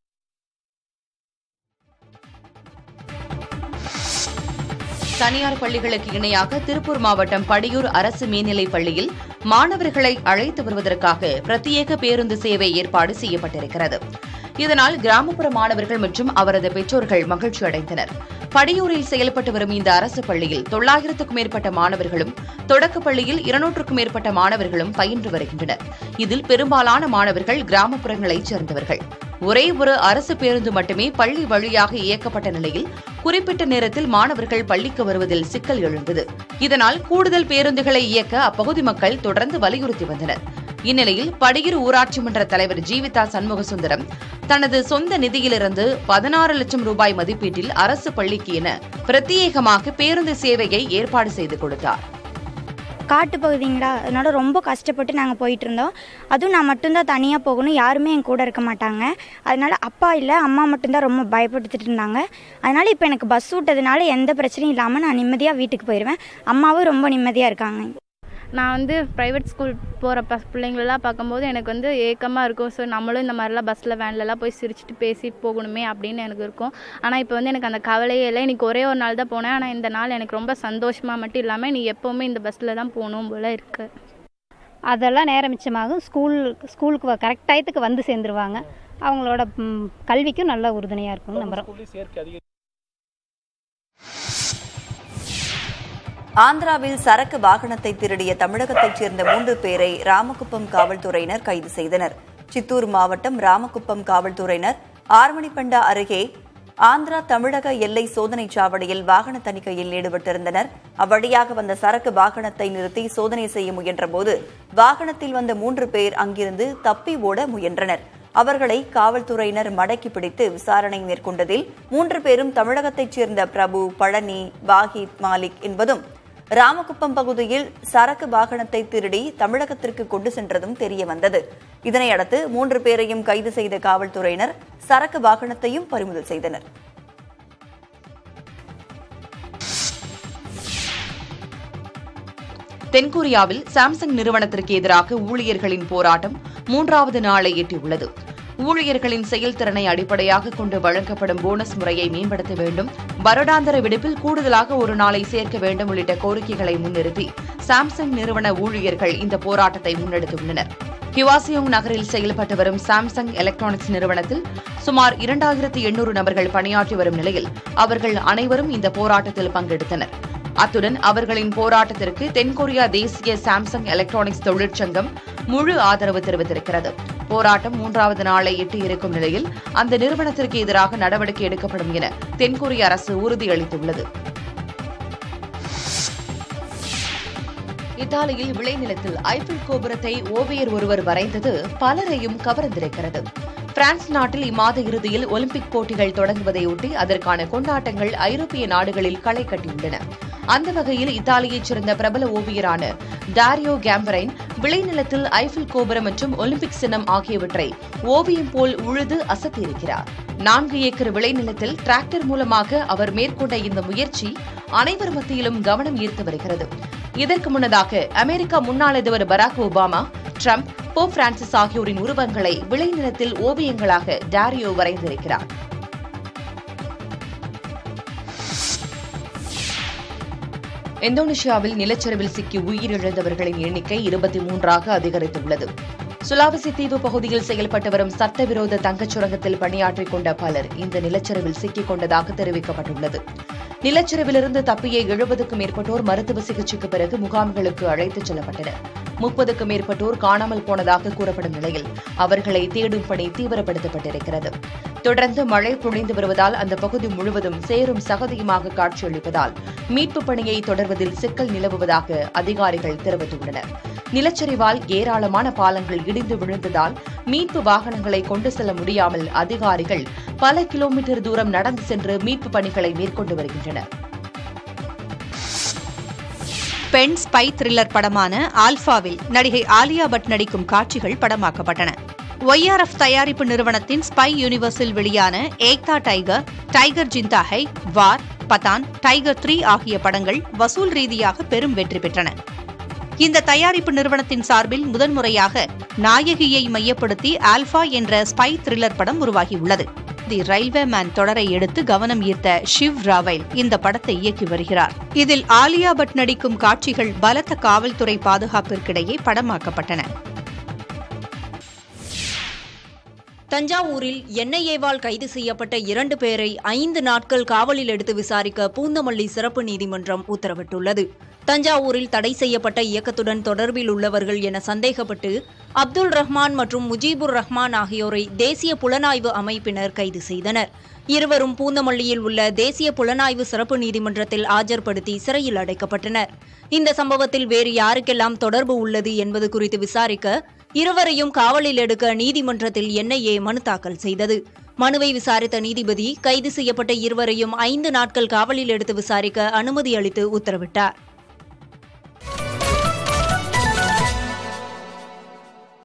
தனியார் பள்ளிகளுக்கு இணையாக திருப்பூர் மாவட்டம் படியூர் அரசு மேல்நிலைப் பள்ளியில் மாணவர்களை அழைத்து வருவதற்காக பிரத்யேக பேருந்து சேவை ஏற்பாடு செய்யப்பட்டிருக்கிறது இதனால் கிராமப்புற மாணவர்கள் மற்றும் அவரது பெற்றோர்கள் மகிழ்ச்சி அடைந்தனர் படியூரில் செயல்பட்டு வரும் இந்த அரசு பள்ளியில் தொள்ளாயிரத்துக்கும் மேற்பட்ட மாணவர்களும் தொடக்கப் பள்ளியில் இருநூற்றுக்கும் மேற்பட்ட மாணவர்களும் பயின்று வருகின்றனர் இதில் பெரும்பாலான மாணவர்கள் கிராமப்புறங்களைச் சேர்ந்தவர்கள் ஒரே ஒரு அரசு பேருந்து மட்டுமே பள்ளி வழியாக இயக்கப்பட்ட நிலையில் குறிப்பிட்ட நேரத்தில் மாணவர்கள் பள்ளிக்கு வருவதில் சிக்கல் எழுந்தது இதனால் கூடுதல் பேருந்துகளை இயக்க அப்பகுதி மக்கள் தொடர்ந்து வலியுறுத்தி வந்தனர் இந்நிலையில் படியூர் ஊராட்சி மன்ற தலைவர் ஜீவிதா சண்முகசுந்தரம் தனது சொந்த நிதியிலிருந்து பதினாறு லட்சம் ரூபாய் மதிப்பீட்டில் அரசு பள்ளிக்கு என பிரத்யேகமாக பேருந்து சேவையை ஏற்பாடு செய்து கொடுத்தார் காட்டு பகுதிங்களா அதனால ரொம்ப கஷ்டப்பட்டு நாங்கள் போயிட்டு இருந்தோம் அதுவும் நான் மட்டும்தான் தனியாக போகணும் யாருமே என் கூட இருக்க மாட்டாங்க அதனால அப்பா இல்லை அம்மா மட்டும்தான் ரொம்ப பயப்படுத்திட்டு இருந்தாங்க அதனால இப்போ எனக்கு பஸ் விட்டதுனால எந்த பிரச்சனையும் இல்லாமல் நான் நிம்மதியாக வீட்டுக்கு போயிடுவேன் அம்மாவும் ரொம்ப நிம்மதியாக இருக்காங்க நான் வந்து ப்ரைவேட் ஸ்கூல் போகிற ப பிள்ளைங்களெல்லாம் பார்க்கும்போது எனக்கு வந்து ஏக்கமாக இருக்கும் ஸோ நம்மளும் இந்த மாதிரிலாம் பஸ்ஸில் வேன்லலாம் போய் சிரிச்சிட்டு பேசிட்டு போகணுமே அப்படின்னு எனக்கு இருக்கும் ஆனால் இப்போ வந்து எனக்கு அந்த கவலையே இல்லை இன்னைக்கு ஒரே ஒரு நாள் தான் போனேன் ஆனால் இந்த நாள் எனக்கு ரொம்ப சந்தோஷமாக மட்டும் இல்லாமல் நீ எப்போவுமே இந்த பஸ்ஸில் தான் போகணும் போல் இருக்குது அதெல்லாம் நேரம் மிச்சமாகும் ஸ்கூல் ஸ்கூலுக்கு கரெக்ட் டயத்துக்கு வந்து சேர்ந்துருவாங்க அவங்களோட ம், கல்விக்கும் நல்ல உறுதுணையாக இருக்கும்னு நம்புகிறோம் ஆந்திராவில் சரக்கு வாகனத்தை திருடிய தமிழகத்தைச் சேர்ந்த மூன்று பேரை ராமகுப்பம் காவல்துறையினர் கைது செய்தனர் சித்தூர் மாவட்டம் ராமகுப்பம் காவல்துறையினர் ஆர்மணிப்பண்டா அருகே ஆந்திரா தமிழக எல்லை சோதனைச் சாவடியில் வாகன தணிக்கையில் ஈடுபட்டிருந்தனர் அவ்வழியாக வந்த சரக்கு வாகனத்தை நிறுத்தி சோதனை செய்ய முயன்றபோது வாகனத்தில் வந்த மூன்று பேர் அங்கிருந்து தப்பி ஓட முயன்றனர் அவர்களை காவல்துறையினர் மடக்கி பிடித்து விசாரணை மேற்கொண்டதில் மூன்று பேரும் தமிழகத்தைச் சேர்ந்த பிரபு பழனி வாஹித் மாலிக் என்பதும் ராமகுப்பம் பகுதியில் சரக்கு வாகனத்தை திருடி தமிழகத்திற்கு கொண்டு சென்றதும் தெரிய வந்தது இதனையடுத்து மூன்று பேரையும் கைது செய்த காவல்துறையினர் சரக்கு வாகனத்தையும் பறிமுதல் செய்தனர் தென்கொரியாவில் சாம்சங் நிறுவனத்திற்கு எதிராக ஊழியர்களின் போராட்டம் மூன்றாவது நாளை எட்டியுள்ளது ஊழியர்களின் செயல்திறனை அடிப்படையாக கொண்டு வழங்கப்படும் போனஸ் முறையை மேம்படுத்த வேண்டும் வருடாந்திர விடுப்பில் கூடுதலாக ஒரு நாளை சேர்க்க வேண்டும் உள்ளிட்ட கோரிக்கைகளை முன்னிறுத்தி சாம்சங் நிறுவன ஊழியர்கள் இந்த போராட்டத்தை முன்னெடுத்துள்ளனர் ஹிவாசியோங் நகரில் செயல்பட்டு வரும் சாம்சங் எலக்ட்ரானிக்ஸ் நிறுவனத்தில் சுமார் இரண்டாயிரத்து எண்ணூறு நபர்கள் பணியாற்றி வரும் நிலையில் அவர்கள் அனைவரும் இந்த போராட்டத்தில் பங்கெடுத்தனர் அத்துடன் அவர்களின் போராட்டத்திற்கு தென்கொரியா தேசிய சாம்சங் எலக்ட்ரானிக்ஸ் தொழிற்சங்கம் முழு ஆதரவு தெரிவித்திருக்கிறது போராட்டம் மூன்றாவது நாளை எட்டியிருக்கும் நிலையில் அந்த நிறுவனத்திற்கு எதிராக நடவடிக்கை எடுக்கப்படும் என தென்கொரிய அரசு உறுதியளித்துள்ளது இத்தாலியில் விளைநிலத்தில் ஐபிள் கோபுரத்தை ஓவியர் ஒருவர் வரைந்தது பலரையும் கவர்ந்திருக்கிறது பிரான்ஸ் நாட்டில் இம்மாத இறுதியில் ஒலிம்பிக் போட்டிகள் தொடங்குவதையொட்டி அதற்கான கொண்டாட்டங்கள் ஐரோப்பிய நாடுகளில் களை கட்டியுள்ளன அந்த வகையில் இத்தாலியைச் சேர்ந்த பிரபல ஓவியரான டாரியோ கேம்பரைன் விளைநிலத்தில் ஐஃபில் கோபுரம் மற்றும் ஒலிம்பிக் சின்னம் ஆகியவற்றை ஓவியம் போல் உழுது அசத்தியிருக்கிறார் நான்கு ஏக்கர் விளைநிலத்தில் டிராக்டர் மூலமாக அவர் மேற்கொண்ட இந்த முயற்சி அனைவர் மத்தியிலும் கவனம் ஈர்த்து வருகிறது இதற்கு முன்னதாக அமெரிக்கா முன்னாள் அதிபர் Barack Obama Trump pope Francis ஆகியோரின் உருவங்களை விளைநிலத்தில் ஓவியங்களாக டாரியோ வரைந்திருக்கிறார் இந்தோனேஷியாவில் நிலச்சரிவில் சிக்கி உயிரிழந்தவர்களின் எண்ணிக்கை இருபத்தி மூன்றாக அதிகரித்துள்ளது சுலாவசி தீவு பகுதியில் செயல்பட்டு வரும் சட்டவிரோத தங்கச் சுரங்கத்தில் பணியாற்றிக் கொண்ட பலர் இந்த நிலச்சரிவில் சிக்கிக் கொண்டதாக தெரிவிக்கப்பட்டுள்ளது நிலச்சரிவிலிருந்து தப்பிய எழுபதுக்கும் மேற்பட்டோர் மருத்துவ சிகிச்சைக்கு பிறகு முகாம்களுக்கு அழைத்துச் செல்லப்பட்டனர் முப்பதுக்கும் மேற்பட்டோர் காணாமல் போனதாக கூறப்படும் நிலையில் அவர்களை தேடும் பணி தீவிரப்படுத்தப்பட்டிருக்கிறது தொடர்ந்து மழை பொழிந்து வருவதால் அந்த பகுதி முழுவதும் சேரும் சகதியுமாக காட்சியளிப்பதால் மீட்புப் பணியை தொடர்வதில் சிக்கல் நிலவுவதாக அதிகாரிகள் தெரிவித்துள்ளனர் நிலச்சரிவால் ஏராளமான பாலங்கள் இடிந்து விழுந்ததால் மீட்பு வாகனங்களை கொண்டு செல்ல முடியாமல் அதிகாரிகள் பல கிலோமீட்டர் தூரம் நடந்து சென்று மீட்பு பணிகளை மேற்கொண்டு வருகின்றனர் பெண் ஸ்பை த்ரில்லர் படமான ஆல்பாவில் நடிகை ஆலியா பட் நடிக்கும் காட்சிகள் படமாக்கப்பட்டன ஒய்ஆர்எஃப் தயாரிப்பு நிறுவனத்தின் ஸ்பை யூனிவர்ஸில் வெளியான Ekta tiger tiger Zinta high வார் பதான் டைகர் த்ரீ ஆகிய படங்கள் வசூல் ரீதியாக பெரும் வெற்றி பெற்றன இந்த தயாரிப்பு நிறுவனத்தின் சார்பில் முதன்முறையாக நாயகியை மையப்படுத்தி ஆல்பா என்ற ஸ்பை த்ரில்லர் படம் உருவாகியுள்ளது தி ரயில்வே மேன் தொடரை எடுத்து கவனம் ஈர்த்த ஷிவ் ராவைல் இந்த படத்தை இயக்கி வருகிறார் இதில் ஆலியா பட் நடிக்கும் காட்சிகள் பலத்த காவல்துறை பாதுகாப்பிற்கிடையே படமாக்கப்பட்டன தஞ்சாவூரில் என்ஐஏவால் கைது செய்யப்பட்ட இரண்டு பேரை ஐந்து நாட்கள் காவலில் எடுத்து விசாரிக்க பூந்தமல்லி சிறப்பு நீதிமன்றம் உத்தரவிட்டுள்ளது தஞ்சாவூரில் தடை செய்யப்பட்ட இயக்கத்துடன் தொடர்பில் உள்ளவர்கள் என சந்தேகப்பட்டு அப்துல் ரஹ்மான் மற்றும் முஜீபுர் ரஹ்மான் ஆகியோரை தேசிய புலனாய்வு அமைப்பினர் கைது செய்தனர் இருவரும் பூந்தமல்லியில் உள்ள தேசிய புலனாய்வு சிறப்பு நீதிமன்றத்தில் ஆஜர்படுத்தி சிறையில் அடைக்கப்பட்டனர் இந்த சம்பவத்தில் வேறு யாருக்கெல்லாம் தொடர்பு உள்ளது என்பது குறித்து விசாரிக்க இருவரையும் காவலில் எடுக்க நீதிமன்றத்தில் என்ஐஏ மனு தாக்கல் செய்தது மனுவை விசாரித்த நீதிபதி கைது செய்யப்பட்ட இருவரையும் ஐந்து நாட்கள் காவலில் எடுத்து விசாரிக்க அனுமதி அளித்து உத்தரவிட்டார்